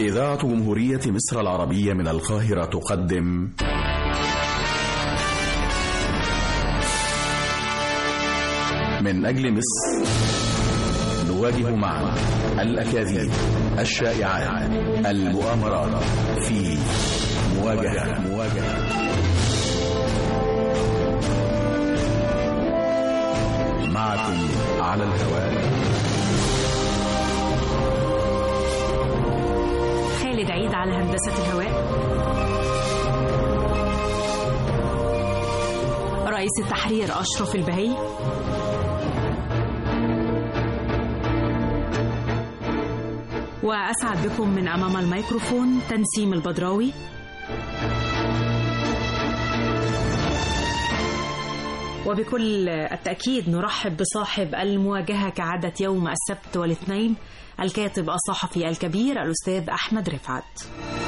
إذاعة جمهورية مصر العربية من القاهرة تقدم من أجل مصر نواجه معا الأكاذيب الشائعات المؤامرات في مواجهة مواجهة معكم على الهواء خالد عيد على هندسة الهواء رئيس التحرير أشرف البهي وأسعد بكم من أمام الميكروفون تنسيم البدراوي وبكل التأكيد نرحب بصاحب المواجهة كعادة يوم السبت والاثنين الكاتب الصحفي الكبير الأستاذ أحمد رفعت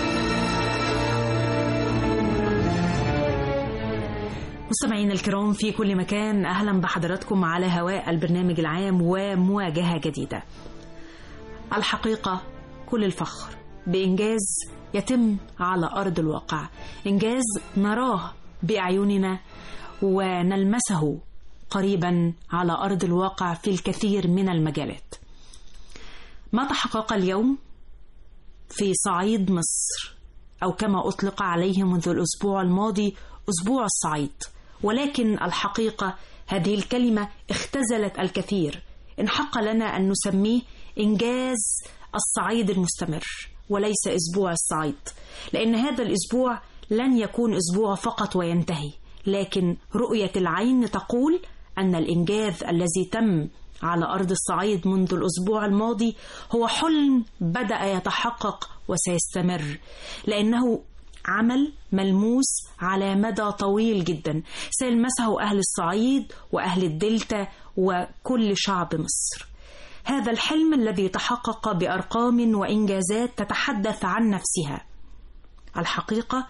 مستمعينا الكرام في كل مكان أهلا بحضراتكم على هواء البرنامج العام ومواجهة جديدة الحقيقة كل الفخر بإنجاز يتم على أرض الواقع إنجاز نراه بأعيننا ونلمسه قريبا على أرض الواقع في الكثير من المجالات ما تحقق اليوم في صعيد مصر أو كما أطلق عليه منذ الأسبوع الماضي أسبوع الصعيد ولكن الحقيقة هذه الكلمة اختزلت الكثير إن حق لنا أن نسميه إنجاز الصعيد المستمر وليس أسبوع الصعيد لأن هذا الأسبوع لن يكون أسبوع فقط وينتهي لكن رؤية العين تقول أن الإنجاز الذي تم على أرض الصعيد منذ الأسبوع الماضي هو حلم بدأ يتحقق وسيستمر لأنه عمل ملموس على مدى طويل جدا سيلمسه أهل الصعيد وأهل الدلتا وكل شعب مصر هذا الحلم الذي تحقق بأرقام وإنجازات تتحدث عن نفسها الحقيقة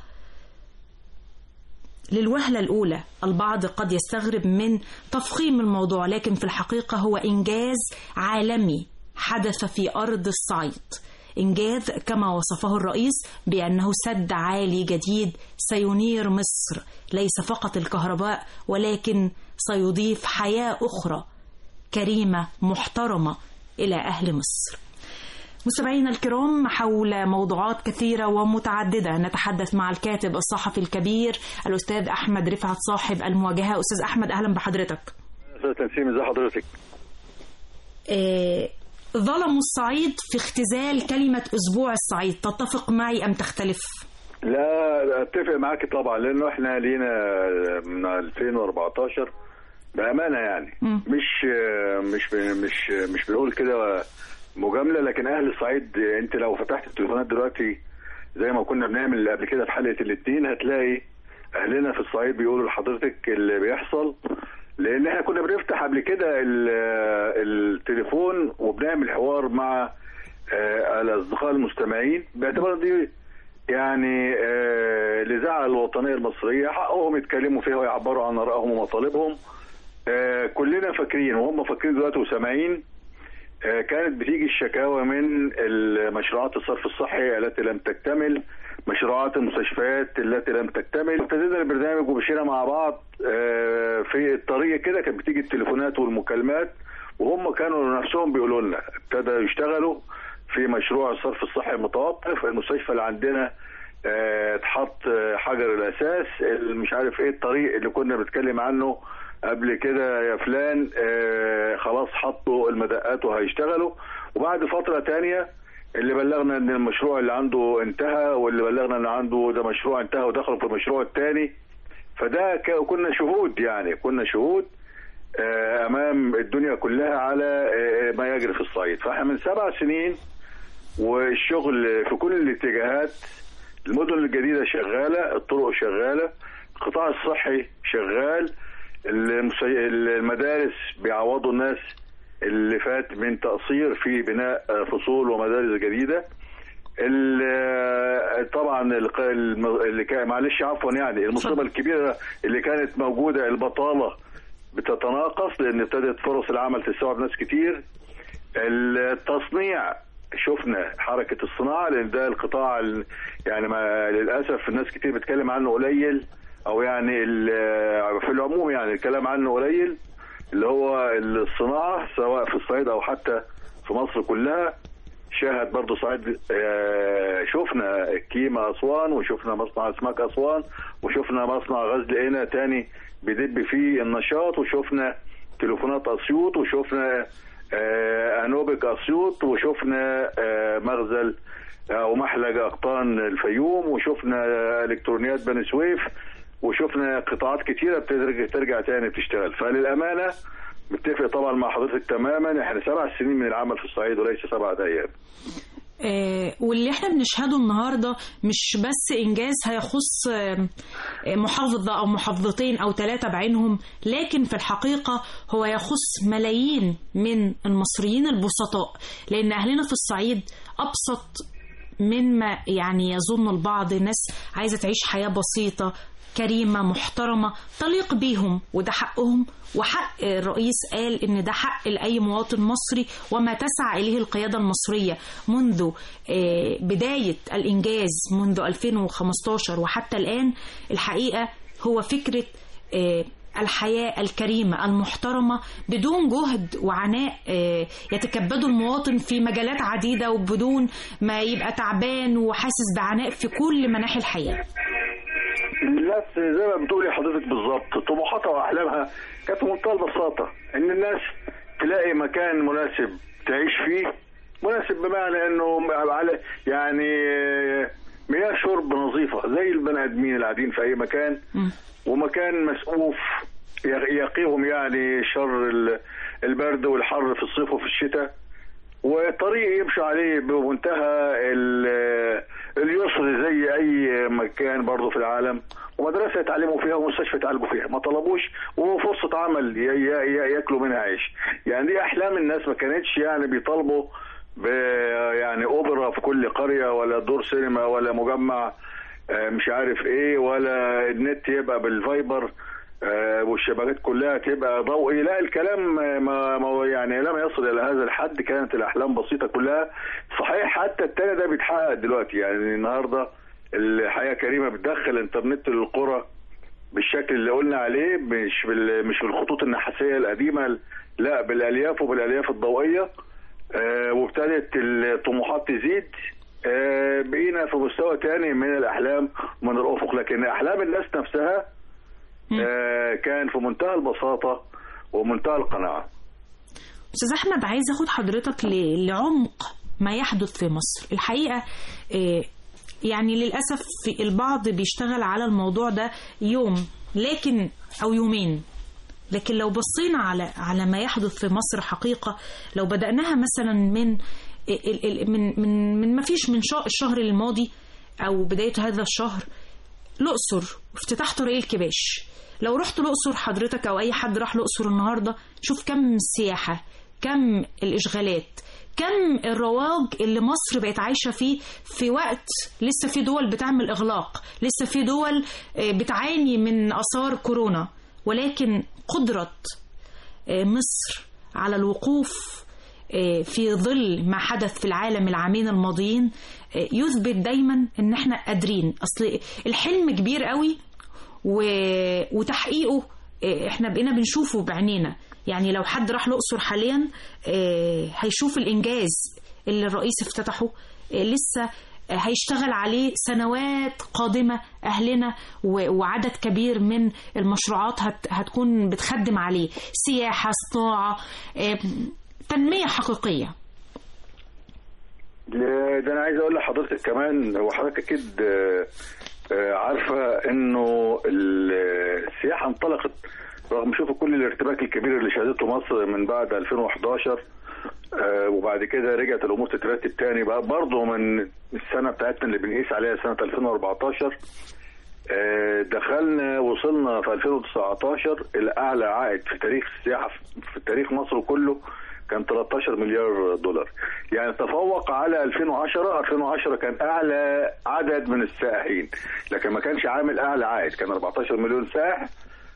للوهلة الأولى البعض قد يستغرب من تفخيم الموضوع لكن في الحقيقة هو إنجاز عالمي حدث في أرض الصعيد إنجاز كما وصفه الرئيس بأنه سد عالي جديد سينير مصر ليس فقط الكهرباء ولكن سيضيف حياة أخرى كريمة محترمة إلى أهل مصر مستمعينا الكرام حول موضوعات كثيرة ومتعددة نتحدث مع الكاتب الصحفي الكبير الأستاذ أحمد رفعت صاحب المواجهة أستاذ أحمد أهلا بحضرتك أستاذ تنسيم ازي حضرتك إيه ظلموا الصعيد في اختزال كلمة أسبوع الصعيد تتفق معي أم تختلف؟ لا اتفق معاك طبعا لانه احنا لينا من 2014 بامانه يعني مم. مش مش مش مش بنقول كده مجامله لكن اهل الصعيد انت لو فتحت التليفونات دلوقتي زي ما كنا بنعمل قبل كده في حلقه الاثنين هتلاقي اهلنا في الصعيد بيقولوا لحضرتك اللي بيحصل لان احنا كنا بنفتح قبل كده ال- التليفون وبنعمل حوار مع آه، الاصدقاء المستمعين باعتبار دي يعني آه، الاذاعه الوطنيه المصريه حقهم يتكلموا فيها ويعبروا عن ارائهم ومطالبهم آه، كلنا فاكرين وهم فاكرين دلوقتي وسامعين آه، كانت بتيجي الشكاوى من المشروعات الصرف الصحي التي لم تكتمل مشروعات المستشفيات التي لم تكتمل ابتدينا البرنامج ومشينا مع بعض آه، في الطريق كده كانت بتيجي التليفونات والمكالمات وهم كانوا نفسهم بيقولوا لنا ابتدى يشتغلوا في مشروع الصرف الصحي المتوقف المستشفى اللي عندنا آه، اتحط آه، حجر الاساس ال- مش عارف ايه الطريق اللي كنا بنتكلم عنه قبل كده يا فلان آه، خلاص حطوا المدقات وهيشتغلوا وبعد فتره تانية اللي بلغنا ان المشروع اللي عنده انتهى واللي بلغنا ان عنده ده مشروع انتهى ودخلوا في المشروع الثاني فده ك- كنا شهود يعني كنا شهود آه، امام الدنيا كلها على آه، ما يجري في الصعيد فاحنا من سبع سنين والشغل في كل الاتجاهات المدن الجديدة شغالة الطرق شغالة القطاع الصحي شغال المسي... المدارس بيعوضوا الناس اللي فات من تقصير في بناء آه، فصول ومدارس جديدة ال- طبعا الق- الم- اللي كان معلش عفوا يعني المصيبه الكبيره اللي كانت موجوده البطاله بتتناقص لان ابتدت فرص العمل تستوعب ناس كتير التصنيع شفنا حركه الصناعه لان ده القطاع ال- يعني ما للاسف الناس كتير بتتكلم عنه قليل او يعني ال- في العموم يعني الكلام عنه قليل اللي هو الصناعه سواء في الصعيد او حتى في مصر كلها شاهد برضه صعيد آه، شفنا كيما اسوان وشفنا مصنع اسماك اسوان وشفنا مصنع غزل هنا تاني بيدب فيه النشاط وشفنا تليفونات اسيوط وشفنا آه، انوبك اسيوط وشفنا آه، مخزل او محلج اقطان الفيوم وشفنا الكترونيات بني سويف وشفنا قطاعات كتيره بترجع ترجع تاني بتشتغل فللامانه متفق طبعا مع حضرتك تماما احنا سبع سنين من العمل في الصعيد وليس سبعة ايام آه، واللي احنا بنشهده النهارده مش بس انجاز هيخص آه، آه، محافظه او محافظتين او ثلاثه بعينهم لكن في الحقيقه هو يخص ملايين من المصريين البسطاء لان اهلنا في الصعيد ابسط مما يعني يظن البعض الناس عايزه تعيش حياه بسيطه كريمه محترمه تليق بيهم وده حقهم وحق الرئيس قال ان ده حق لاي مواطن مصري وما تسعى اليه القياده المصريه منذ آه، بدايه الانجاز منذ 2015 وحتى الان الحقيقه هو فكره آه، الحياة الكريمة المحترمة بدون جهد وعناء آه، يتكبده المواطن في مجالات عديدة وبدون ما يبقى تعبان وحاسس بعناء في كل مناحي الحياة الناس زي ما بتقولي حضرتك بالظبط طموحاتها واحلامها كانت في منتهى البساطه ان الناس تلاقي مكان مناسب تعيش فيه مناسب بمعنى انه على يعني مياه شرب نظيفه زي البني ادمين اللي قاعدين في اي مكان مم. ومكان مسقوف يقيهم يعني شر ال- البرد والحر في الصيف وفي الشتاء وطريق يمشي عليه بمنتهى ال- اليسر زي اي مكان برضه في العالم ومدرسه يتعلموا فيها ومستشفى يتعالجوا فيها ما طلبوش وفرصه عمل ي- ي- ي- ياكلوا منها عيش يعني دي احلام الناس ما كانتش يعني بيطالبوا ب يعني اوبرا في كل قريه ولا دور سينما ولا مجمع آه، مش عارف ايه ولا النت يبقى بالفايبر آه، والشبكات كلها تبقى ضوئي لا الكلام آه، ما ما يعني لم يصل الى هذا الحد كانت الاحلام بسيطه كلها صحيح حتى التاني ده بيتحقق دلوقتي يعني النهارده الحياه كريمه بتدخل انترنت للقرى بالشكل اللي قلنا عليه مش بال مش بالخطوط النحاسيه القديمه لا بالالياف وبالالياف الضوئيه آه، وابتدت الطموحات تزيد آه، بقينا في مستوى تاني من الاحلام ومن الافق لكن احلام الناس نفسها آه، كان في منتهى البساطه ومنتهى القناعه استاذ احمد عايز اخد حضرتك ل- لعمق ما يحدث في مصر الحقيقه آه، يعني للاسف في البعض بيشتغل على الموضوع ده يوم لكن او يومين لكن لو بصينا على على ما يحدث في مصر حقيقه لو بداناها مثلا من ال- ال- من من من ما فيش من شا- الشهر الماضي او بدايه هذا الشهر الأقصر وافتتاح طريق الكباش لو رحت الأقصر حضرتك أو أي حد راح الأقصر النهاردة شوف كم السياحة كم الإشغالات كم الرواج اللي مصر بقت عايشة فيه في وقت لسه في دول بتعمل إغلاق لسه في دول آه، بتعاني من آثار كورونا ولكن قدرة آه، مصر على الوقوف آه، في ظل ما حدث في العالم العامين الماضيين آه، يثبت دايما ان احنا قادرين اصل الحلم كبير قوي و... وتحقيقه آه، احنا بقينا بنشوفه بعينينا يعني لو حد راح الاقصر حاليا آه، هيشوف الانجاز اللي الرئيس افتتحه آه، لسه آه، هيشتغل عليه سنوات قادمة أهلنا و- وعدد كبير من المشروعات هت- هتكون بتخدم عليه سياحة صناعة آه، تنمية حقيقية ده انا عايز اقول لحضرتك كمان وحضرتك اكيد آه، آه، عارفه انه ال- السياحه انطلقت رغم شوفوا كل الارتباك الكبير اللي شهدته مصر من بعد 2011 آه، وبعد كده رجعت الامور تترتب تاني بقى برضه من السنه بتاعتنا اللي بنقيس عليها سنه 2014 آه، دخلنا وصلنا في 2019 الاعلى عائد في تاريخ السياحه في تاريخ مصر كله كان 13 مليار دولار يعني تفوق على 2010 2010 كان اعلى عدد من السائحين لكن ما كانش عامل اعلى عائد كان 14 مليون سائح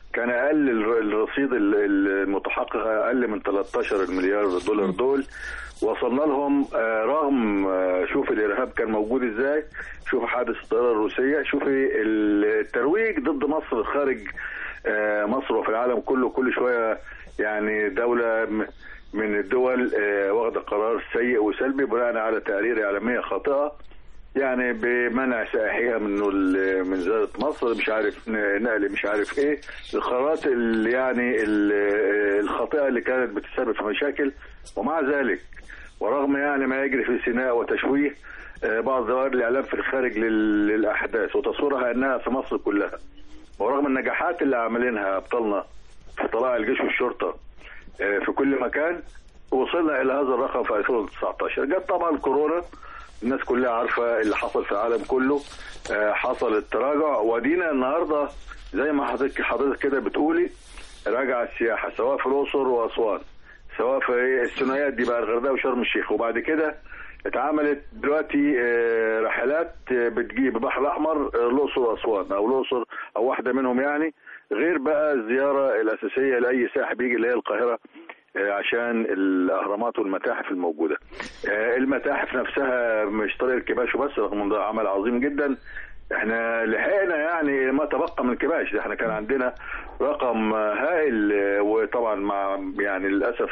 كان اقل الر- الرصيد ال- المتحقق اقل من 13 مليار دولار دول وصلنا لهم آه، رغم آه، شوف الارهاب كان موجود ازاي شوف حادث الطياره الروسيه شوفي الترويج ضد مصر خارج آه، مصر وفي العالم كله كل شويه يعني دوله م- من الدول آه، واخده قرار سيء وسلبي بناء على تقارير اعلاميه خاطئه يعني بمنع سائحيها من ال- من زياره مصر مش عارف ن- نقل مش عارف ايه القرارات اللي يعني ال- الخاطئه اللي كانت بتسبب في مشاكل ومع ذلك ورغم يعني ما يجري في سيناء وتشويه آه، بعض ظواهر الاعلام في الخارج لل- للاحداث وتصويرها انها في مصر كلها ورغم النجاحات اللي عاملينها ابطالنا في طلائع الجيش والشرطه آه، في كل مكان وصلنا الى هذا الرقم في 2019 جت طبعا كورونا الناس كلها عارفه اللي حصل في العالم كله آه، حصل التراجع ودينا النهارده زي ما حضرتك حضرتك كده بتقولي راجع السياحه سواء في الاقصر واسوان سواء في الثنائيات دي بقى الغردقه وشرم الشيخ وبعد كده اتعملت دلوقتي آه، رحلات آه، بتجيب البحر الاحمر آه، الاقصر واسوان او الاقصر او واحده منهم يعني غير بقى الزياره الاساسيه لاي سائح بيجي اللي هي القاهره آه، عشان الاهرامات والمتاحف الموجوده. آه، المتاحف نفسها مش طريق الكباش وبس رغم ان ده عمل عظيم جدا احنا لحقنا يعني ما تبقى من الكباش احنا كان عندنا رقم آه، هائل آه، وطبعا مع يعني للاسف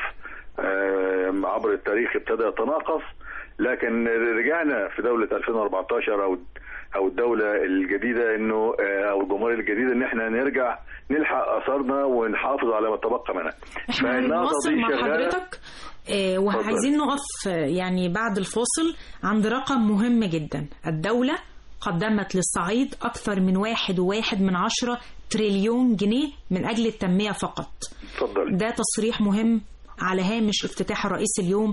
آه، عبر التاريخ ابتدى يتناقص لكن رجعنا في دولة 2014 او او الدولة الجديدة انه آه، او الجمهورية الجديدة ان احنا نرجع نلحق اثارنا ونحافظ على ما تبقى منها. احنا فالنقطة هنواصل دي مع شغالة. حضرتك آه، وعايزين نقف آه، يعني بعد الفاصل عند رقم مهم جدا الدولة قدمت للصعيد أكثر من واحد وواحد من عشرة تريليون جنيه من أجل التنمية فقط اتفضل. ده تصريح مهم على هامش افتتاح الرئيس اليوم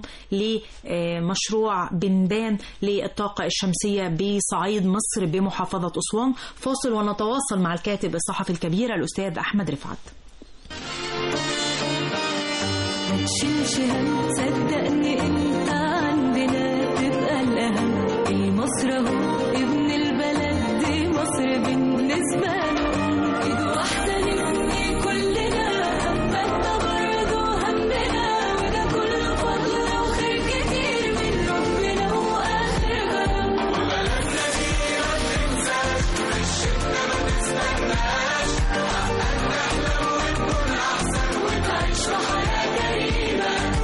لمشروع بنبان للطاقة الشمسية بصعيد مصر بمحافظة أسوان فاصل ونتواصل مع الكاتب الصحفي الكبير الأستاذ أحمد رفعت ما تشيلش هم صدقني انت عندنا تبقى الاهم المصر اهو ابن البلد دي مصر بالنسبه له ايد واحده نبني كلنا همنا برضه همنا وده كله فضل وخير كتير من ربنا واخر غرام وتعيش في حياه كريمه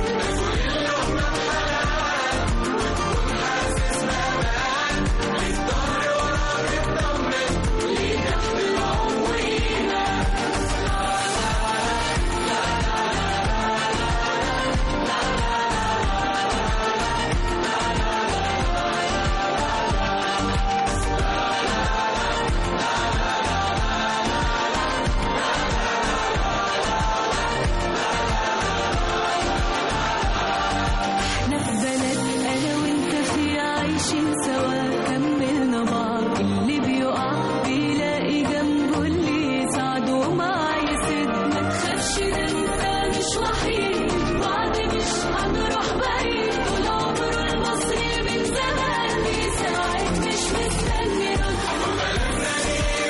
احنا في بلد انا وانت فيها عايشين سوا كملنا بعض اللي بيقع بيلاقي جنبه اللي يساعده وما يسد ما تخافش ده انت مش وحيد بعد مش هنروح بعيد طول عمره المصري من زمان بيساعد مش مستني رد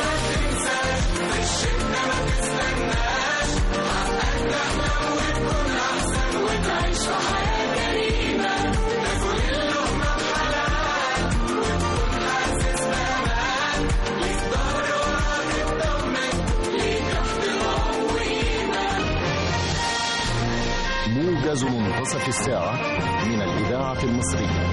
وتعيش في حياة كريمة موجز منتصف الساعة من الإذاعة المصرية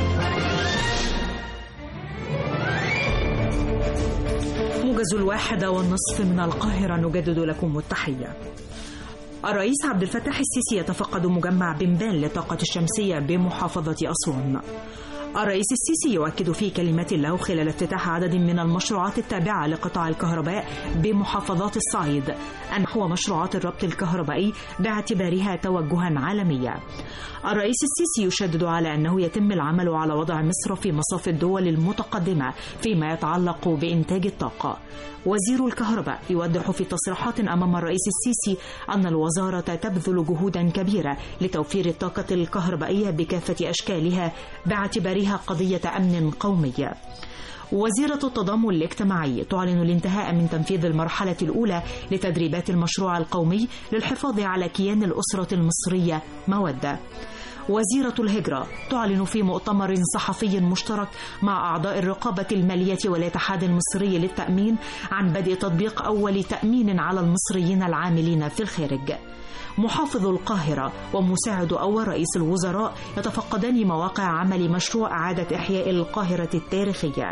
موجز الواحدة والنصف من القاهرة نجدد لكم التحية الرئيس عبد الفتاح السيسي يتفقد مجمع بنبان للطاقة الشمسية بمحافظة أسوان الرئيس السيسي يؤكد في كلمة له خلال افتتاح عدد من المشروعات التابعة لقطاع الكهرباء بمحافظات الصعيد أن هو مشروعات الربط الكهربائي باعتبارها توجها عالميا الرئيس السيسي يشدد على أنه يتم العمل على وضع مصر في مصاف الدول المتقدمة فيما يتعلق بإنتاج الطاقة وزير الكهرباء يوضح في تصريحات أمام الرئيس السيسي أن الوزارة تبذل جهودا كبيرة لتوفير الطاقة الكهربائية بكافة أشكالها باعتبارها قضية أمن قومي وزيرة التضامن الاجتماعي تعلن الانتهاء من تنفيذ المرحلة الأولى لتدريبات المشروع القومي للحفاظ على كيان الأسرة المصرية مودة وزيرة الهجرة تعلن في مؤتمر صحفي مشترك مع أعضاء الرقابة المالية والاتحاد المصري للتأمين عن بدء تطبيق أول تأمين على المصريين العاملين في الخارج محافظ القاهرة ومساعد أول رئيس الوزراء يتفقدان مواقع عمل مشروع إعادة إحياء القاهرة التاريخية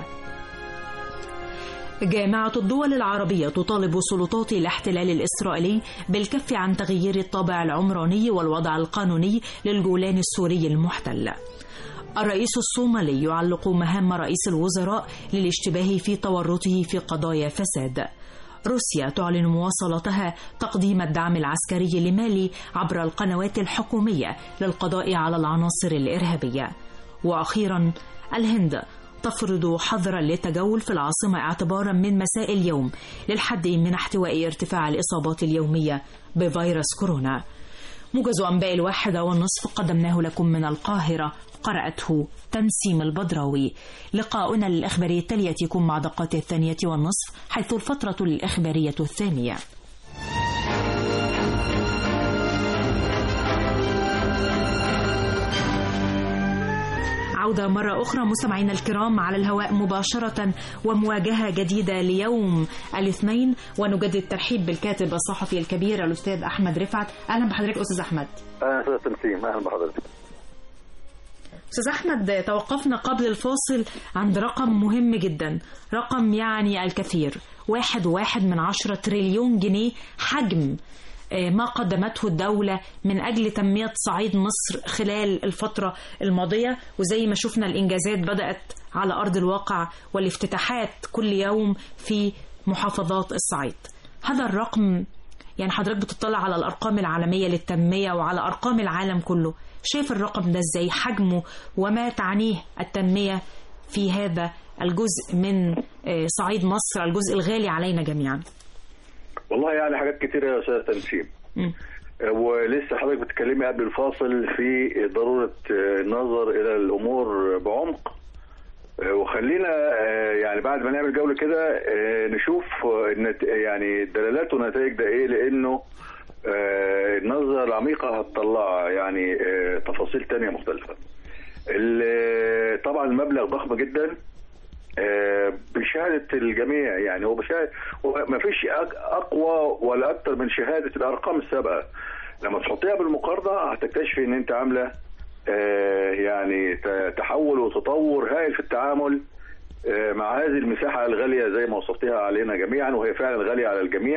جامعة الدول العربية تطالب سلطات الاحتلال الإسرائيلي بالكف عن تغيير الطابع العمراني والوضع القانوني للجولان السوري المحتل الرئيس الصومالي يعلق مهام رئيس الوزراء للاشتباه في تورطه في قضايا فساد روسيا تعلن مواصلتها تقديم الدعم العسكري لمالي عبر القنوات الحكومية للقضاء على العناصر الإرهابية وأخيرا الهند تفرض حظرا للتجول في العاصمة اعتبارا من مساء اليوم للحد من احتواء ارتفاع الإصابات اليومية بفيروس كورونا موجز أنباء الواحدة والنصف قدمناه لكم من القاهرة قرأته تنسيم البدراوي لقاؤنا الإخباري التالية يكون مع دقات الثانية والنصف حيث الفترة الإخبارية الثانية عودة مرة أخرى مستمعينا الكرام على الهواء مباشرة ومواجهة جديدة ليوم الاثنين ونجدد الترحيب بالكاتب الصحفي الكبير الأستاذ أحمد رفعت أهلا بحضرتك أستاذ أحمد اهلا استاذ تنسيم اهلا بحضرتك أستاذ أحمد توقفنا قبل الفاصل عند رقم مهم جدا رقم يعني الكثير واحد واحد من عشرة تريليون جنيه حجم آه، ما قدمته الدولة من أجل تنمية صعيد مصر خلال الفترة الماضية وزي ما شفنا الإنجازات بدأت على أرض الواقع والافتتاحات كل يوم في محافظات الصعيد هذا الرقم يعني حضرتك بتطلع على الأرقام العالمية للتنمية وعلى أرقام العالم كله شايف الرقم ده ازاي حجمه وما تعنيه التنمية في هذا الجزء من آه، صعيد مصر الجزء الغالي علينا جميعا والله يعني حاجات كتيره يا استاذ تنسيم مم. ولسه حضرتك بتتكلمي قبل الفاصل في ضروره النظر الى الامور بعمق وخلينا يعني بعد ما نعمل جوله كده نشوف النت- يعني الدلالات والنتائج ده ايه لانه النظره العميقه هتطلع يعني تفاصيل تانية مختلفه. ال- طبعا المبلغ ضخم جدا آه، بشهادة الجميع يعني هو بشهادة ما فيش أقوى ولا أكتر من شهادة الأرقام السابقة لما تحطيها بالمقارنة هتكتشفي إن أنت عاملة آه، يعني ت- تحول وتطور هائل في التعامل آه، مع هذه المساحة الغالية زي ما وصفتها علينا جميعا وهي فعلا غالية على الجميع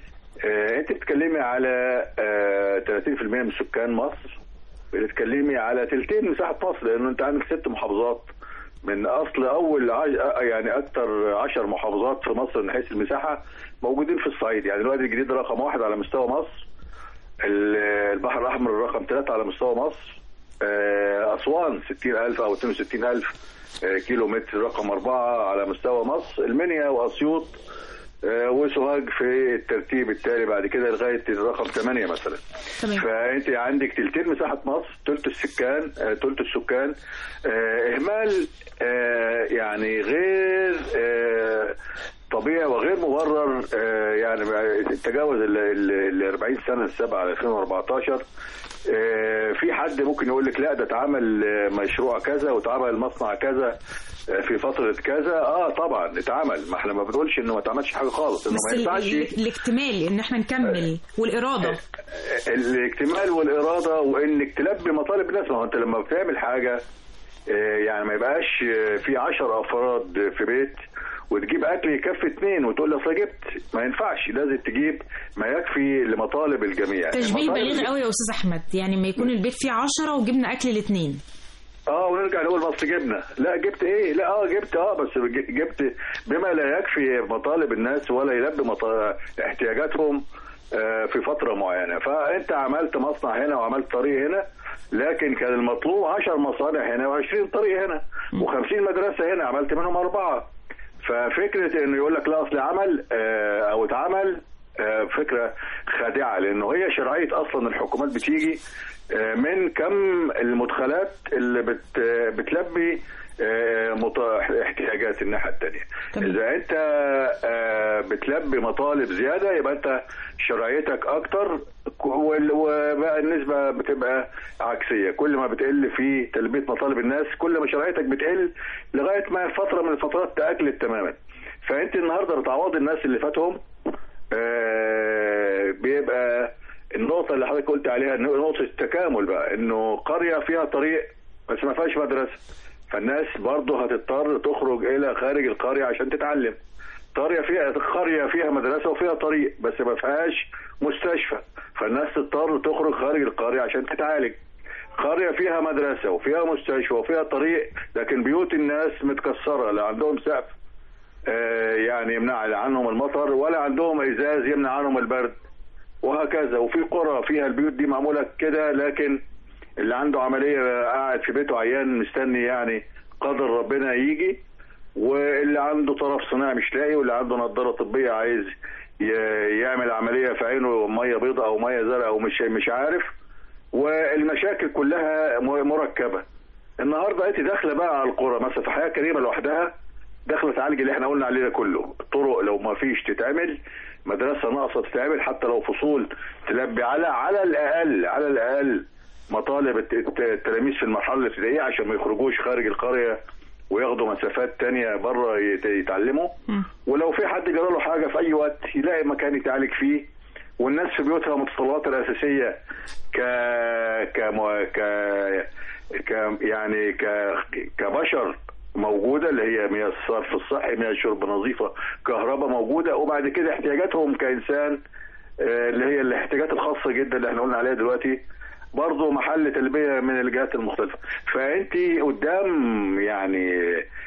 آه، أنت بتتكلمي على آه، 30% من سكان مصر بتتكلمي على تلتين مساحة مصر لأنه أنت عندك ست محافظات من اصل اول عش... يعني اكثر عشر محافظات في مصر من حيث المساحه موجودين في الصعيد يعني الوادي الجديد رقم واحد على مستوى مصر ال- البحر الاحمر رقم ثلاثه على مستوى مصر آه، اسوان 60000 او 62000 آه، كيلو متر رقم اربعه على مستوى مصر المنيا واسيوط آه، وسوهاج في الترتيب التالي بعد كده لغايه الرقم 8 مثلا تمام فانت عندك تلتين مساحه مصر ثلث السكان آه، ثلث السكان آه، اهمال آه، يعني غير آه، طبيعي وغير مبرر آه، يعني تجاوز ال- ال ال 40 سنه السابعه على 2014 آه، في حد ممكن يقول لك لا ده اتعمل آه، مشروع كذا واتعمل مصنع كذا آه، في فتره كذا اه طبعا اتعمل ما احنا ما بنقولش انه ما اتعملش حاجه خالص انه بس ما ال- ينفعش ال- الاكتمال ان احنا نكمل والإرادة الاكتمال والاراده وانك تلبي مطالب الناس ما هو انت لما بتعمل حاجه آه، يعني ما يبقاش آه، في عشر افراد في بيت وتجيب اكل يكفي اثنين وتقول لي اصل جبت ما ينفعش لازم تجيب ما يكفي لمطالب الجميع تشبيه المطالب- بليغ قوي يا أستاذ أحمد يعني ما يكون البيت فيه عشرة وجبنا أكل الاثنين اه ونرجع نقول بس جبنا لا جبت ايه لا اه جبت اه بس ج- جبت بما لا يكفي مطالب الناس ولا يلبي مطا- احتياجاتهم آه، في فتره معينه فانت عملت مصنع هنا وعملت طريق هنا لكن كان المطلوب 10 مصانع هنا و20 طريق هنا و50 مدرسه هنا عملت منهم اربعه ففكره انه يقول لك لا اصل عمل آه، او اتعمل آه، فكره خادعه لانه هي شرعيه اصلا الحكومات بتيجي آه، من كم المدخلات اللي بت بتلبي آه، مط- احتياجات الناحيه الثانيه تمام. اذا انت آه، بتلبي مطالب زياده يبقى انت شرعيتك اكتر ك- وال- وبقى النسبه بتبقى عكسيه كل ما بتقل في تلبيه مطالب الناس كل ما شرعيتك بتقل لغايه ما فتره من الفترات تاكلت تماما فانت النهارده بتعوض الناس اللي فاتهم آه، بيبقى النقطه اللي حضرتك قلت عليها إن نقطه التكامل بقى انه قريه فيها طريق بس ما فيهاش مدرسه فالناس برضه هتضطر تخرج الى خارج القريه عشان تتعلم قريه فيها قريه فيها مدرسه وفيها طريق بس ما فيهاش مستشفى فالناس تضطر تخرج خارج القريه عشان تتعالج قريه فيها مدرسه وفيها مستشفى وفيها طريق لكن بيوت الناس متكسره لا عندهم سقف آه، يعني يمنع عنهم المطر ولا عندهم ازاز يمنع عنهم البرد وهكذا وفي قرى فيها البيوت دي معموله كده لكن اللي عنده عمليه قاعد في بيته عيان مستني يعني قدر ربنا يجي واللي عنده طرف صناعي مش لاقي واللي عنده نظاره طبيه عايز ي- يعمل عمليه في عينه ميه بيضاء او ميه زرقاء او مش مش عارف والمشاكل كلها م- مركبه النهارده انت داخله بقى على القرى مثلا في حياه كريمه لوحدها داخله تعالج اللي احنا قلنا عليه ده كله الطرق لو ما فيش تتعمل مدرسه ناقصه تتعمل حتى لو فصول تلبي على على الاقل على الاقل مطالب الت- الت- التلاميذ في المرحله الابتدائيه عشان ما يخرجوش خارج القريه وياخدوا مسافات تانية بره يت- يتعلموا مم. ولو في حد جرى له حاجه في اي وقت يلاقي مكان يتعالج فيه والناس في بيوتها متطلبات الاساسيه ك ك ك ك يعني ك كبشر موجوده اللي هي مياه الصرف الصحي مياه شرب نظيفه كهرباء موجوده وبعد كده احتياجاتهم كانسان آه، اللي هي الاحتياجات الخاصه جدا اللي احنا قلنا عليها دلوقتي برضه محل تلبيه من الجهات المختلفه فانت قدام يعني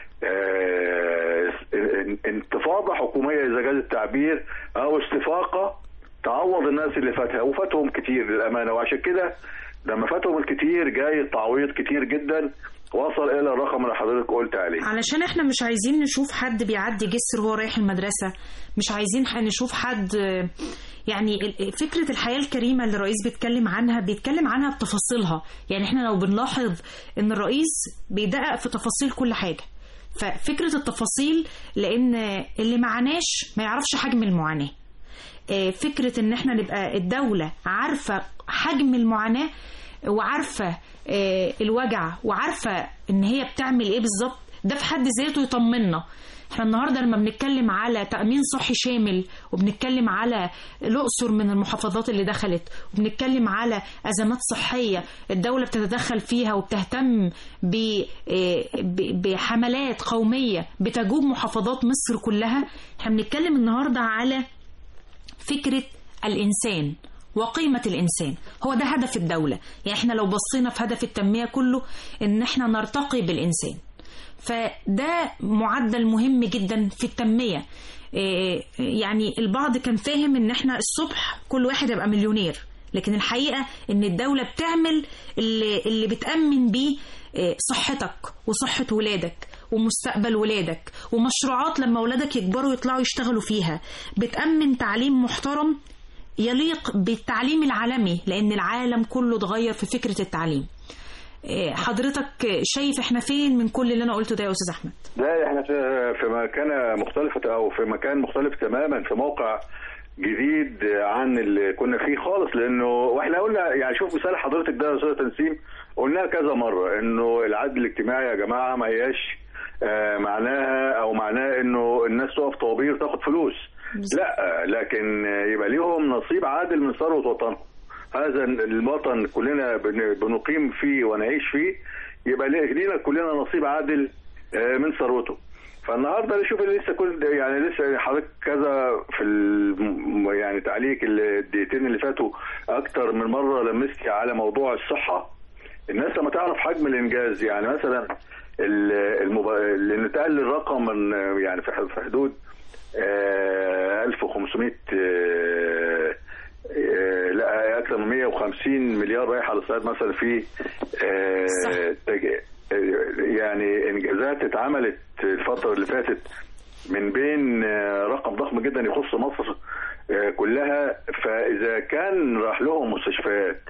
آه، انتفاضه حكوميه اذا جاز التعبير او استفاقه تعوض الناس اللي فاتها وفاتهم كتير للامانه وعشان كده لما فاتهم الكتير جاي تعويض كتير جدا وصل الى الرقم اللي حضرتك قلت عليه علشان احنا مش عايزين نشوف حد بيعدي جسر وهو رايح المدرسة مش عايزين ح- نشوف حد آه، يعني ال- فكرة الحياة الكريمة اللي الرئيس بيتكلم عنها بيتكلم عنها بتفاصيلها يعني احنا لو بنلاحظ ان الرئيس بيدقق في تفاصيل كل حاجة ففكرة التفاصيل لان اللي معناش ما يعرفش حجم المعاناة آه، فكرة ان احنا نبقى الدولة عارفة حجم المعاناة وعارفة آه، الوجع وعارفة ان هي بتعمل ايه بالظبط ده في حد ذاته يطمنا احنا النهارده لما بنتكلم على تأمين صحي شامل وبنتكلم على الأقصر من المحافظات اللي دخلت وبنتكلم على أزمات صحية الدولة بتتدخل فيها وبتهتم ب- آه، ب- بحملات قومية بتجوب محافظات مصر كلها احنا بنتكلم النهارده على فكرة الإنسان وقيمة الإنسان هو ده هدف الدولة يعني احنا لو بصينا في هدف التنمية كله ان احنا نرتقي بالإنسان فده معدل مهم جدا في التنمية إيه، يعني البعض كان فاهم ان احنا الصبح كل واحد يبقى مليونير لكن الحقيقة ان الدولة بتعمل اللي, اللي بتأمن بيه إيه، صحتك وصحة ولادك ومستقبل ولادك ومشروعات لما ولادك يكبروا يطلعوا يشتغلوا فيها بتأمن تعليم محترم يليق بالتعليم العالمي لأن العالم كله اتغير في فكرة التعليم إيه، حضرتك شايف احنا فين من كل اللي انا قلته ده يا استاذ احمد لا احنا في في مكانه مختلفه او في مكان مختلف تماما في موقع جديد عن اللي كنا فيه خالص لانه واحنا قلنا يعني شوف مثال حضرتك ده يا استاذ تنسيم قلناها كذا مره انه العدل الاجتماعي يا جماعه ما هياش آه، معناها او معناه انه الناس تقف طوابير تاخد فلوس لا لكن يبقى ليهم نصيب عادل من ثروه وطنهم هذا الوطن كلنا بن- بنقيم فيه ونعيش فيه يبقى ليه- لينا كلنا نصيب عادل آه، من ثروته فالنهارده نشوف اللي لسه كل يعني لسه حضرتك كذا في الم- يعني تعليق الدقيقتين اللي فاتوا اكتر من مره لمستي على موضوع الصحه الناس لما تعرف حجم الانجاز يعني مثلا ال- المب... اللي نتقل الرقم من يعني في في حدود آه، 1500 آه، آه، لا اكثر من 150 مليار رايح على الصعيد مثلا في آه، صح. تج- آه، يعني انجازات اتعملت الفتره اللي فاتت من بين آه، رقم ضخم جدا يخص مصر آه، كلها فاذا كان راح لهم مستشفيات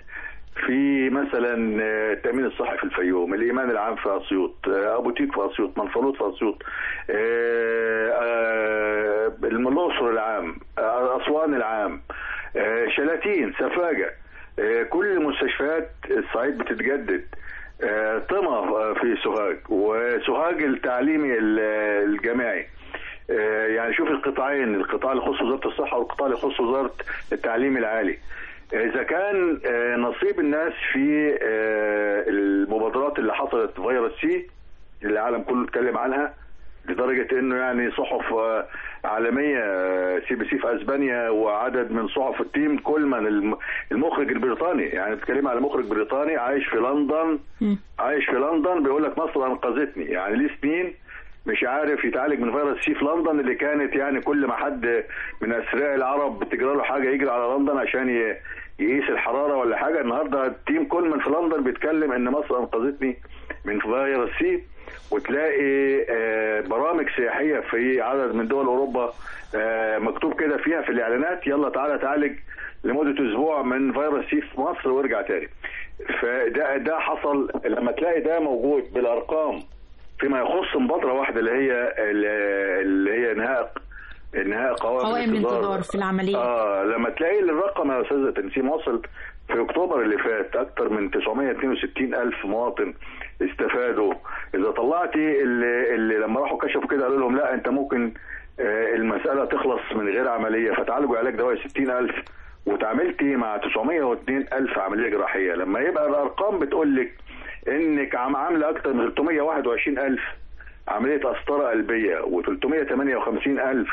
في مثلا آه، التامين الصحي في الفيوم الايمان العام في اسيوط آه، ابو تيك في اسيوط منفلوط في اسيوط آه، آه، الاقصر العام آه، اسوان العام آه، شلاتين سفاجه آه، كل مستشفيات الصعيد بتتجدد آه، طمع آه، في سوهاج وسوهاج التعليمي ال- الجامعي آه، يعني شوف القطاعين القطاع اللي يخص وزاره الصحه والقطاع اللي يخص وزاره التعليم العالي اذا كان آه، نصيب الناس في آه، المبادرات اللي حصلت في فيروس سي اللي العالم كله اتكلم عنها لدرجه انه يعني صحف آه، عالميه آه، سي بي سي في اسبانيا وعدد من صحف التيم كولمان الم- المخرج البريطاني يعني بتتكلم على مخرج بريطاني عايش في لندن عايش في لندن بيقول لك مصر انقذتني يعني ليه سنين مش عارف يتعالج من فيروس سي في لندن اللي كانت يعني كل ما حد من اثرياء العرب بتجرى له حاجه يجري على لندن عشان ي- يقيس الحراره ولا حاجه النهارده تيم كولمان في لندن بيتكلم ان مصر انقذتني من فيروس سي وتلاقي آه، برامج سياحيه في عدد من دول اوروبا آه، مكتوب كده فيها في الاعلانات يلا تعالى تعالج لمده اسبوع من فيروس سي في مصر وارجع تاني فده ده حصل لما تلاقي ده موجود بالارقام فيما يخص مبادره واحده اللي هي اللي هي انهاء انهاء قوائم, قوائم الانتظار في العملية. اه لما تلاقي الرقم يا استاذه تنسيم وصل في اكتوبر اللي فات اكثر من 962 الف مواطن استفادوا اذا طلعتي اللي, اللي لما راحوا كشفوا كده قالوا لهم لا انت ممكن آه، المساله تخلص من غير عمليه فتعالجوا علاج دوائي 60 الف وتعاملتي مع 902 الف عمليه جراحيه لما يبقى الارقام بتقول لك انك عم عامله اكثر من 321 الف عمليه قسطره قلبيه و358 الف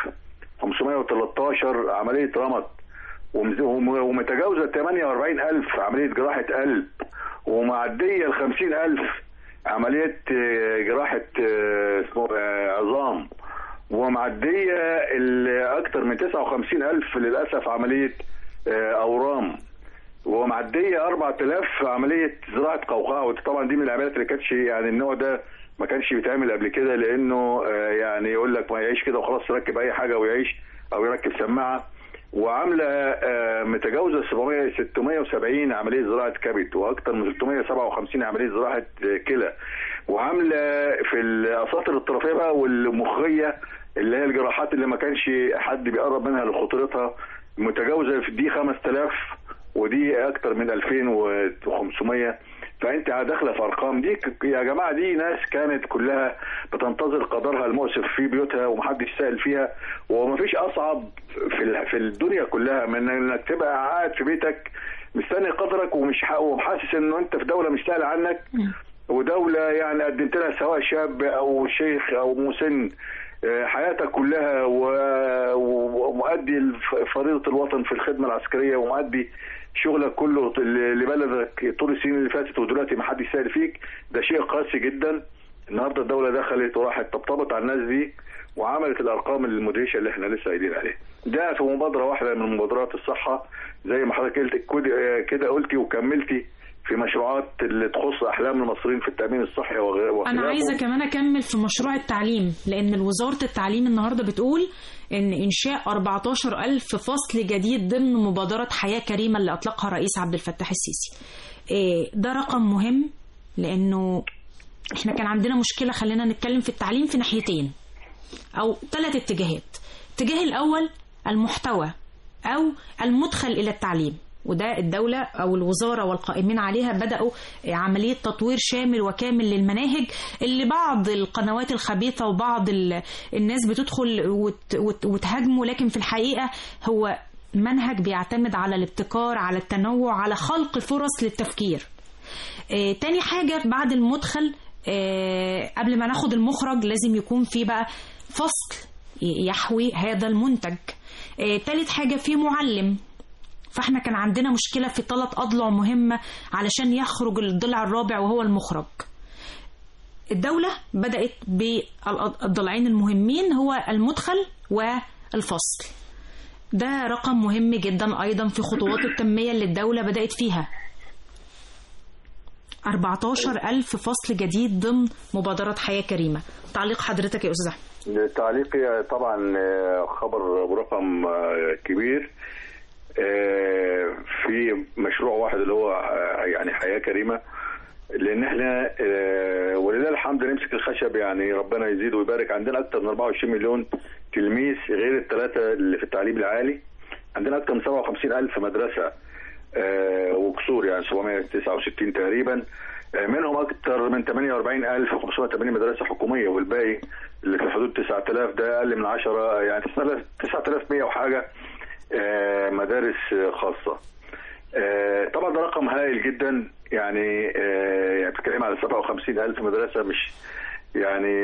513 عمليه رمد ومز- وم- ومتجاوزه 48 الف عمليه جراحه قلب ومعديه ال 50 الف عمليه آه، جراحه آه، اسمه آه، عظام ومعديه ال- اكتر من 59 الف للاسف عمليه آه، اورام ومعديه 4000 عمليه زراعه قوقعه ودي طبعا دي من العمليات اللي كانتش يعني النوع ده ما كانش بيتعمل قبل كده لانه آه، يعني يقول لك ما يعيش كده وخلاص يركب اي حاجه ويعيش او يركب سماعه وعامله آه، متجاوزه 700 670 عمليه زراعه كبد واكثر من 357 عمليه زراعه آه، كلى وعامله في الاساطر الطرفيه بقى والمخيه اللي هي الجراحات اللي ما كانش حد بيقرب منها لخطورتها متجاوزه في دي 5000 ودي اكتر من 2500 فانت داخله في ارقام دي ك- يا جماعه دي ناس كانت كلها بتنتظر قدرها المؤسف في بيوتها ومحدش سائل فيها ومفيش اصعب في ال- في الدنيا كلها من انك تبقى قاعد في بيتك مستني قدرك ومش ح- وحاسس انه انت في دوله مش سهله عنك ودوله يعني قدمت لها سواء شاب او شيخ او مسن آه، حياتك كلها و- و- ومؤدي الف- فريضه الوطن في الخدمه العسكريه ومؤدي شغلك كله ل- لبلدك طول السنين اللي فاتت ودلوقتي ما حدش سائل فيك ده شيء قاسي جدا النهارده الدوله دخلت وراحت طبطبت على الناس دي وعملت الارقام المدهشه اللي احنا لسه قايلين عليها ده في مبادره واحده من مبادرات الصحه زي ما حضرتك قلت كد- كده قلتي وكملتي في مشروعات اللي تخص احلام المصريين في التامين الصحي وغيره انا وخلافه. عايزه كمان اكمل في مشروع التعليم لان وزاره التعليم النهارده بتقول ان انشاء 14 الف فصل جديد ضمن مبادره حياه كريمه اللي اطلقها الرئيس عبد الفتاح السيسي إيه، ده رقم مهم لانه احنا كان عندنا مشكله خلينا نتكلم في التعليم في ناحيتين او ثلاث اتجاهات الاتجاه الاول المحتوى او المدخل الى التعليم وده الدولة أو الوزارة والقائمين عليها بدأوا عملية تطوير شامل وكامل للمناهج اللي بعض القنوات الخبيثة وبعض ال- الناس بتدخل وت- وت- وتهاجمه لكن في الحقيقة هو منهج بيعتمد على الابتكار على التنوع على خلق فرص للتفكير آه، تاني حاجة بعد المدخل آه، قبل ما ناخد المخرج لازم يكون في بقى فصل يحوي هذا المنتج آه، تالت حاجة في معلم فاحنا كان عندنا مشكلة في ثلاث أضلع مهمة علشان يخرج الضلع الرابع وهو المخرج الدولة بدأت بالضلعين المهمين هو المدخل والفصل ده رقم مهم جدا أيضا في خطوات التنمية اللي الدولة بدأت فيها 14 ألف فصل جديد ضمن مبادرة حياة كريمة تعليق حضرتك يا أستاذ أحمد تعليقي طبعا آه، خبر برقم آه، كبير آه، في مشروع واحد اللي هو آه، يعني حياه كريمه لان احنا آه، ولله الحمد نمسك الخشب يعني ربنا يزيد ويبارك عندنا اكثر من 24 مليون تلميذ غير الثلاثه اللي في التعليم العالي عندنا اكثر من 57 الف مدرسه آه، وكسور يعني 769 تقريبا آه، منهم اكثر من 48580 مدرسه حكوميه والباقي اللي في حدود 9000 ده اقل من 10 يعني 9100 وحاجه آه، مدارس آه، خاصه آه، طبعا ده رقم هائل جدا يعني آه، يعني بتتكلم على 57 ألف مدرسة مش يعني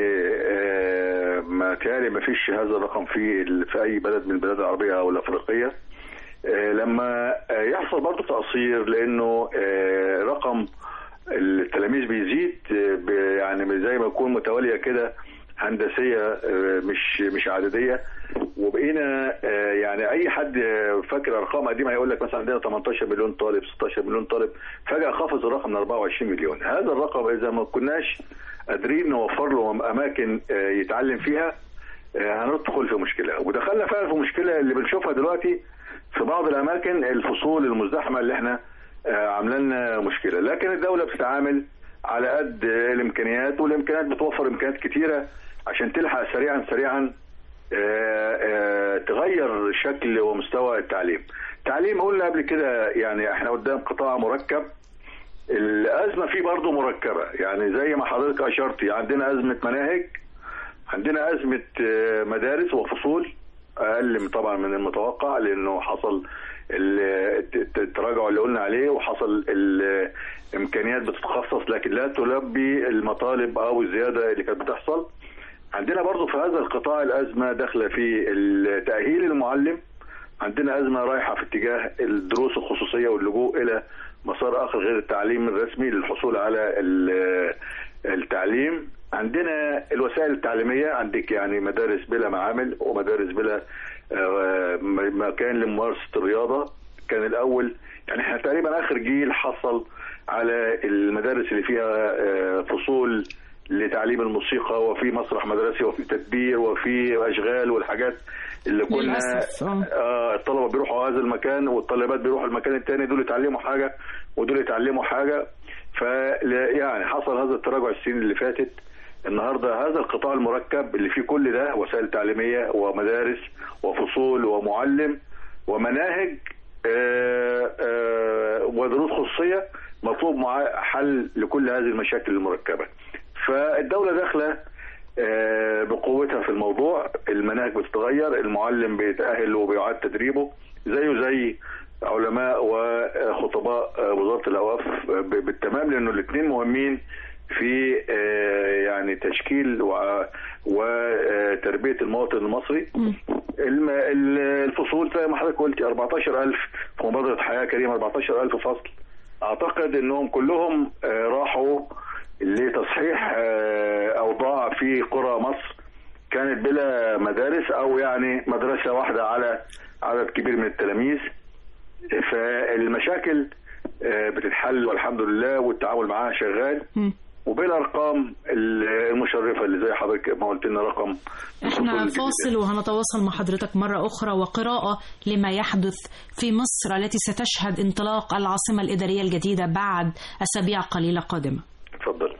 آه، ما تهيألي ما فيش هذا الرقم في ال- في أي بلد من البلاد العربية أو الأفريقية آه، لما آه، يحصل برضه تقصير لأنه آه، رقم التلاميذ بيزيد آه، ب- يعني زي ما يكون متوالية كده هندسية آه، مش مش عددية وبقينا آه، يعني اي حد آه، فاكر ارقام قديمه هيقول لك مثلا عندنا 18 مليون طالب 16 مليون طالب فجاه خفض الرقم ل 24 مليون هذا الرقم اذا ما كناش قادرين نوفر له اماكن آه، يتعلم فيها آه، هندخل في مشكله ودخلنا فعلا في مشكله اللي بنشوفها دلوقتي في بعض الاماكن الفصول المزدحمه اللي احنا آه، عامله لنا مشكله لكن الدوله بتتعامل على قد آه، الامكانيات والامكانيات بتوفر امكانيات كتيره عشان تلحق سريعا سريعا آه، آه، تغير شكل ومستوى التعليم التعليم قلنا قبل كده يعني احنا قدام قطاع مركب الازمه فيه برضه مركبه يعني زي ما حضرتك اشرتي عندنا ازمه مناهج عندنا ازمه آه، مدارس وفصول اقل من- طبعا من المتوقع لانه حصل ال- الت- التراجع اللي قلنا عليه وحصل الامكانيات بتتخصص لكن لا تلبي المطالب او الزياده اللي كانت بتحصل عندنا برضو في هذا القطاع الأزمة داخلة في تأهيل المعلم عندنا أزمة رايحة في اتجاه الدروس الخصوصية واللجوء إلى مسار آخر غير التعليم الرسمي للحصول على ال- التعليم عندنا الوسائل التعليمية عندك يعني مدارس بلا معامل ومدارس بلا آه، م- مكان لممارسة الرياضة كان الأول يعني احنا تقريبا آخر جيل حصل على المدارس اللي فيها آه، فصول لتعليم الموسيقى وفي مسرح مدرسي وفي تدبير وفي اشغال والحاجات اللي كنا للأسف، آه. آه الطلبه بيروحوا هذا المكان والطالبات بيروحوا المكان الثاني دول يتعلموا حاجه ودول يتعلموا حاجه ف يعني حصل هذا التراجع السنين اللي فاتت النهارده هذا القطاع المركب اللي فيه كل ده وسائل تعليميه ومدارس وفصول ومعلم ومناهج آه، آه، ودروس خصوصيه مطلوب معاه حل لكل هذه المشاكل المركبه. فالدوله داخله آه، بقوتها في الموضوع المناهج بتتغير المعلم بيتأهل وبيعاد تدريبه زيه زي علماء وخطباء آه، وزارة الأوقاف آه، ب- بالتمام لأنه الاثنين مهمين في آه، يعني تشكيل وع- وتربية المواطن المصري الم- ال- الفصول زي ما حضرتك قلتي 14000 في مبادرة حياة كريمة 14000 فصل أعتقد أنهم كلهم آه، راحوا لتصحيح آه، أوضاع في قرى مصر كانت بلا مدارس أو يعني مدرسة واحدة على عدد كبير من التلاميذ فالمشاكل آه، بتتحل والحمد لله والتعامل معاها شغال مم. وبالارقام المشرفه اللي زي حضرتك ما قلت لنا رقم احنا الفصول فاصل وهنتواصل مع حضرتك مرة أخرى وقراءة لما يحدث في مصر التي ستشهد انطلاق العاصمة الإدارية الجديدة بعد أسابيع قليلة قادمة اتفضل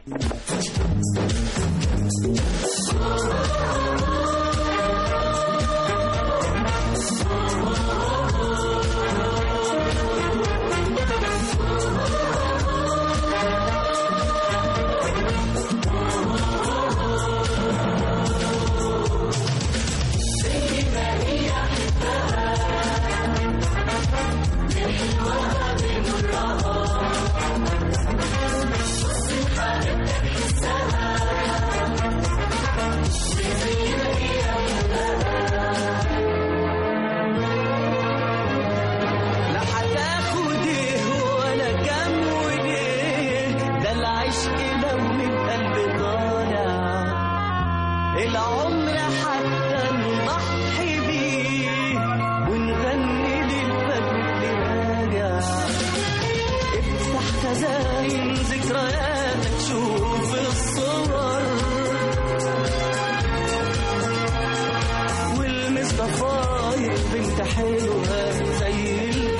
لا هتاخد ايه ولا كام وليه ده العشق لو من قلب طالع العمر حتى نضحي بيه ونغني للفجر راجع افتح خزاين ذكرياتك شوف الصور والمصطفاير بنت حلوة زي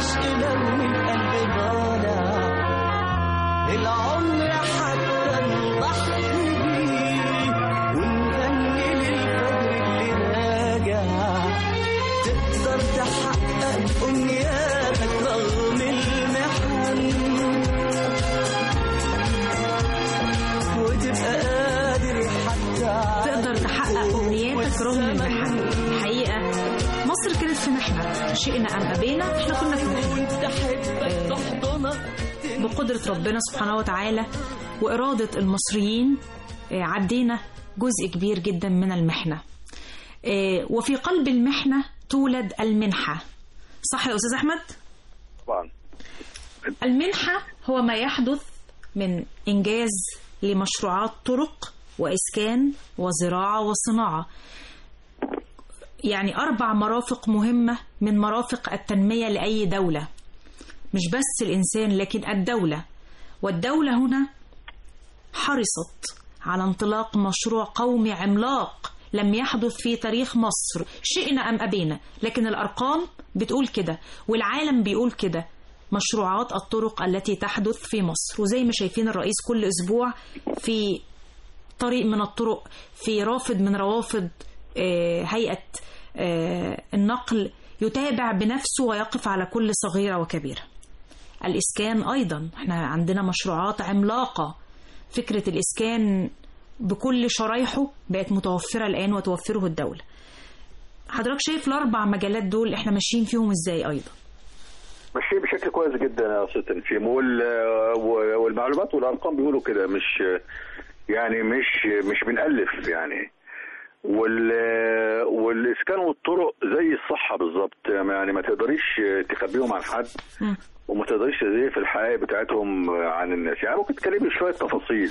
العشق لو من قلب ضالع العمر حتى نضحي بيه ونغني للفجر اللي راجع تقدر تحقق أمنياتك رغم المحن وتبقى قادر حتى تقدر تحقق أمنياتك رغم المحن الحقيقة مصر كانت في محنة شئنا أم أبينا احنا كنا في محنة وانت حبك تحضنك بقدرة ربنا سبحانه وتعالى وإرادة المصريين آه، عدينا جزء كبير جدا من المحنة آه، وفي قلب المحنة تولد المنحة صح يا أستاذ أحمد؟ طبعا المنحة هو ما يحدث من إنجاز لمشروعات طرق وإسكان وزراعة وصناعة يعني أربع مرافق مهمة من مرافق التنمية لأي دولة مش بس الإنسان لكن الدولة والدولة هنا حرصت على انطلاق مشروع قومي عملاق لم يحدث في تاريخ مصر شئنا أم أبينا لكن الأرقام بتقول كده والعالم بيقول كده مشروعات الطرق التي تحدث في مصر وزي ما شايفين الرئيس كل أسبوع في طريق من الطرق في رافد من روافد آه، هيئة آه، النقل يتابع بنفسه ويقف على كل صغيرة وكبيرة الإسكان أيضا احنا عندنا مشروعات عملاقة فكرة الإسكان بكل شرايحه بقت متوفرة الآن وتوفره الدولة حضرتك شايف الأربع مجالات دول احنا ماشيين فيهم ازاي أيضا ماشي بشكل كويس جدا يا استاذ تنسيم وال- و- والمعلومات والارقام بيقولوا كده مش يعني مش مش بنألف يعني وال والاسكان والطرق زي الصحه بالظبط يعني ما تقدريش تخبيهم عن حد مم. وما تقدريش تزيف الحقائق بتاعتهم عن الناس يعني ممكن تكلمي شويه تفاصيل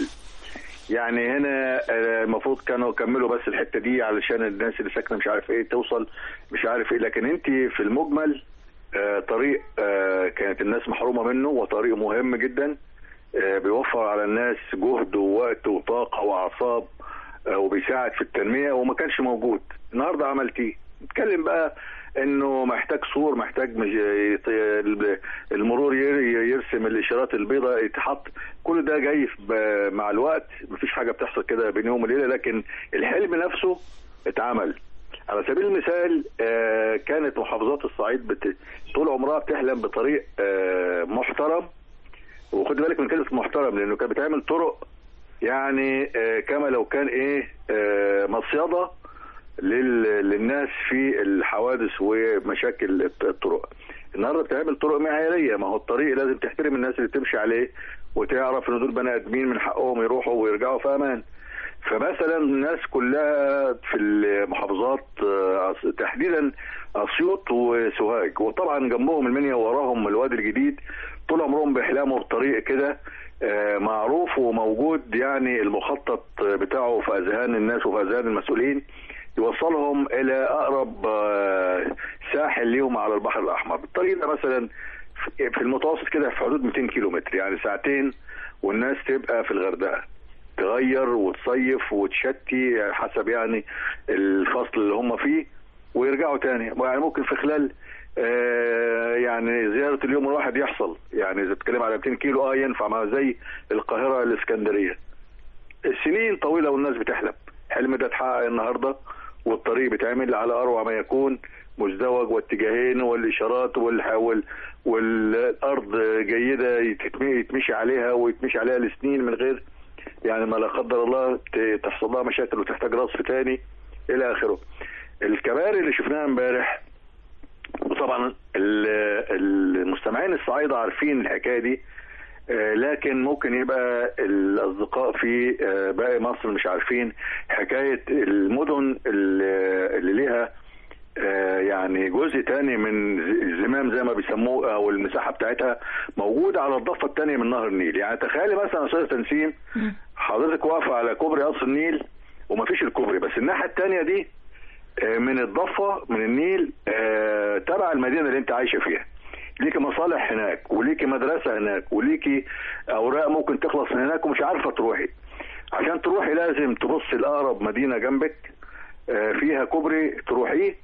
يعني هنا آه، المفروض كانوا كملوا بس الحته دي علشان الناس اللي ساكنه مش عارف ايه توصل مش عارف ايه لكن انت في المجمل آه، طريق آه، كانت الناس محرومه منه وطريق مهم جدا آه، بيوفر على الناس جهد ووقت وطاقه واعصاب آه، وبيساعد في التنميه وما كانش موجود النهارده عملتيه نتكلم بقى انه محتاج سور محتاج مج- يط- المرور ير- يرسم الاشارات البيضاء يتحط كل ده جاي ب- مع الوقت مفيش حاجه بتحصل كده بين يوم وليله لكن الحلم نفسه اتعمل على سبيل المثال آه، كانت محافظات الصعيد بت... طول عمرها بتحلم بطريق آه، محترم وخد بالك من كلمه محترم لانه كانت بتعمل طرق يعني آه، كما لو كان ايه آه، مصيده لل... للناس في الحوادث ومشاكل الط- الطرق النهارده بتعمل طرق معياريه ما هو الطريق لازم تحترم الناس اللي بتمشي عليه وتعرف ان دول بني ادمين من حقهم يروحوا ويرجعوا في امان فمثلا الناس كلها في المحافظات آه، تحديدا اسيوط وسوهاج وطبعا جنبهم المنيا ووراهم الوادي الجديد طول عمرهم بيحلموا بطريق كده آه، معروف وموجود يعني المخطط بتاعه في اذهان الناس وفي اذهان المسؤولين يوصلهم الى اقرب آه، ساحل ليهم على البحر الاحمر الطريق ده مثلا في- في المتوسط كده في حدود 200 كيلو متر يعني ساعتين والناس تبقى في الغردقه تغير وتصيف وتشتي حسب يعني الفصل اللي هم فيه ويرجعوا تاني يعني ممكن في خلال آه، يعني زيارة اليوم الواحد يحصل يعني إذا بتتكلم على 200 كيلو اه ينفع ما زي القاهرة الإسكندرية السنين طويلة والناس بتحلم حلم ده اتحقق النهاردة والطريق بيتعمل على أروع ما يكون مزدوج واتجاهين والإشارات والحول والأرض جيدة يتم- يتمشي عليها ويتمشي عليها لسنين من غير يعني ما لا قدر الله ت- تحصل لها مشاكل وتحتاج رصف تاني إلى آخره الكباري اللي شفناها امبارح وطبعا ال- المستمعين الصعايدة عارفين الحكاية دي آه، لكن ممكن يبقى الأصدقاء في آه، باقي مصر مش عارفين حكاية المدن اللي اللي ليها آه، يعني جزء تاني من ز- الزمام زي ما بيسموه او المساحه بتاعتها موجوده على الضفه الثانيه من نهر النيل يعني تخيلي مثلا استاذ تنسيم حضرتك واقفه على كوبري قصر النيل ومفيش الكوبري بس الناحيه الثانيه دي آه، من الضفه من النيل آه، تبع المدينه اللي انت عايشه فيها ليكي مصالح هناك وليكي مدرسه هناك وليكي اوراق ممكن تخلص من هناك ومش عارفه تروحي عشان تروحي لازم تبص لاقرب مدينه جنبك آه، فيها كوبري تروحيه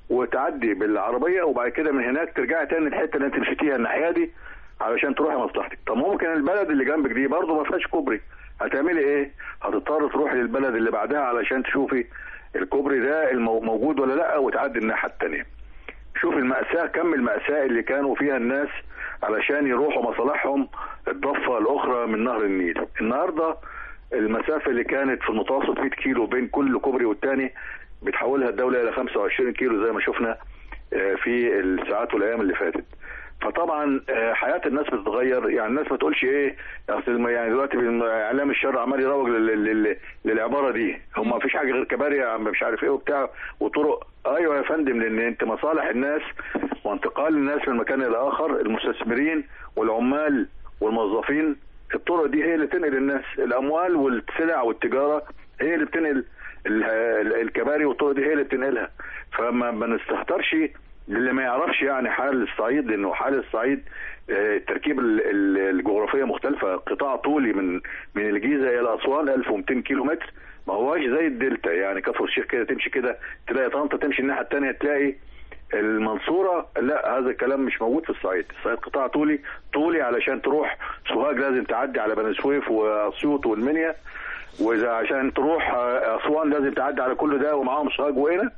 وتعدي بالعربيه وبعد كده من هناك ترجعي تاني الحته اللي انت مشيتيها الناحيه دي علشان تروحي مصلحتك طب ممكن البلد اللي جنبك دي برضه ما فيهاش كوبري هتعملي ايه هتضطر تروحي للبلد اللي بعدها علشان تشوفي الكوبري ده المو- موجود ولا لا وتعدي الناحيه التانيه شوف المأساة كم المأساة اللي كانوا فيها الناس علشان يروحوا مصالحهم الضفة الأخرى من نهر النيل النهاردة المسافة اللي كانت في المتوسط 100 كيلو بين كل كوبري والتاني بتحولها الدولة إلى 25 كيلو زي ما شفنا آه، في الساعات والأيام اللي فاتت فطبعا آه، حياه الناس بتتغير يعني الناس ما تقولش ايه اصل الم- يعني دلوقتي بالم- اعلام الشر عمال يروج لل- لل- للعباره دي هم ما فيش حاجه غير كباري يا عم مش عارف ايه وبتاع وطرق ايوه يا فندم لان انت مصالح الناس وانتقال الناس من مكان الى اخر المستثمرين والعمال والموظفين الطرق دي هي اللي تنقل الناس الاموال والسلع والتجاره هي اللي بتنقل ال- ال- الكباري والطرق دي هي اللي بتنقلها فما ما نستهترش اللي ما يعرفش يعني حال الصعيد لانه حال الصعيد آه، التركيب ال- ال- الجغرافيه مختلفه قطاع طولي من من الجيزه الى اسوان 1200 كيلو متر ما هواش زي الدلتا يعني كفر الشيخ كده تمشي كده تلاقي طنطا تمشي الناحيه الثانيه تلاقي المنصوره لا هذا الكلام مش موجود في الصعيد الصعيد قطاع طولي طولي علشان تروح سوهاج لازم تعدي على بني سويف واسيوط والمنيا واذا عشان تروح آه، اسوان لازم تعدي على كل ده ومعاهم سوهاج وهنا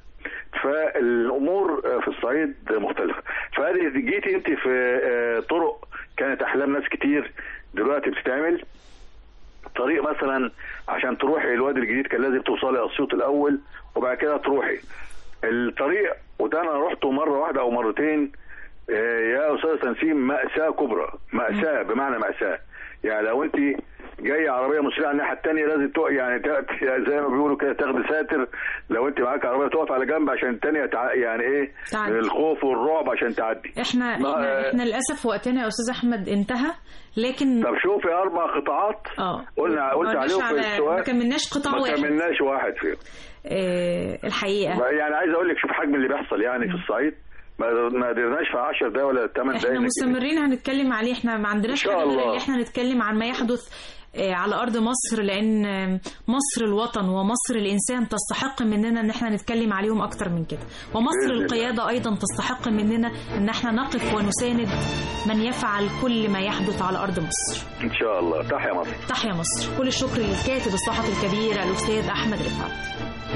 فالامور آه، في الصعيد مختلفه فهذه جيتي انت في آه، طرق كانت احلام ناس كتير دلوقتي بتتعمل طريق مثلا عشان تروحي الوادي الجديد كان لازم توصلي اسيوط الاول وبعد كده تروحي الطريق وده انا رحته مره واحده او مرتين آه، يا استاذ تنسيم ماساه كبرى ماساه بمعنى ماساه يعني لو انت جاي عربيه مسرعه الناحيه الثانيه لازم تق... يعني ت- زي ما بيقولوا كده تاخدي ساتر لو انت معاك عربيه تقف على جنب عشان الثانيه تع... يعني ايه تعدي. من الخوف والرعب عشان تعدي احنا ما- احنا, احنا للاسف وقتنا يا استاذ احمد انتهى لكن طب شوفي اربع قطاعات اه قلنا قلت ما قلناش عليهم في على- السؤال ما كملناش قطاع ما واحد كملناش واحد فيهم آه الحقيقه يعني عايز اقول لك شوف حجم اللي بيحصل يعني في الصعيد ما ما قدرناش في 10 دقايق ولا 8 دقايق احنا مستمرين هنتكلم عليه احنا ما عندناش إن شاء حاجه غير الله. ان احنا نتكلم عن ما يحدث آه، على ارض مصر لان آه، مصر الوطن ومصر الانسان تستحق مننا ان احنا نتكلم عليهم اكتر من كده ومصر بإذن الله. القياده ايضا تستحق مننا ان احنا نقف ونساند من يفعل كل ما يحدث على ارض مصر ان شاء الله تحيا مصر تحيا مصر كل الشكر للكاتب الصحفي الكبير الاستاذ احمد رفعت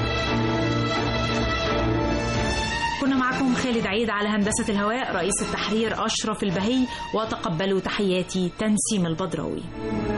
كنا معكم خالد عيد على هندسة الهواء رئيس التحرير أشرف البهي وتقبلوا تحياتي تنسيم البدراوي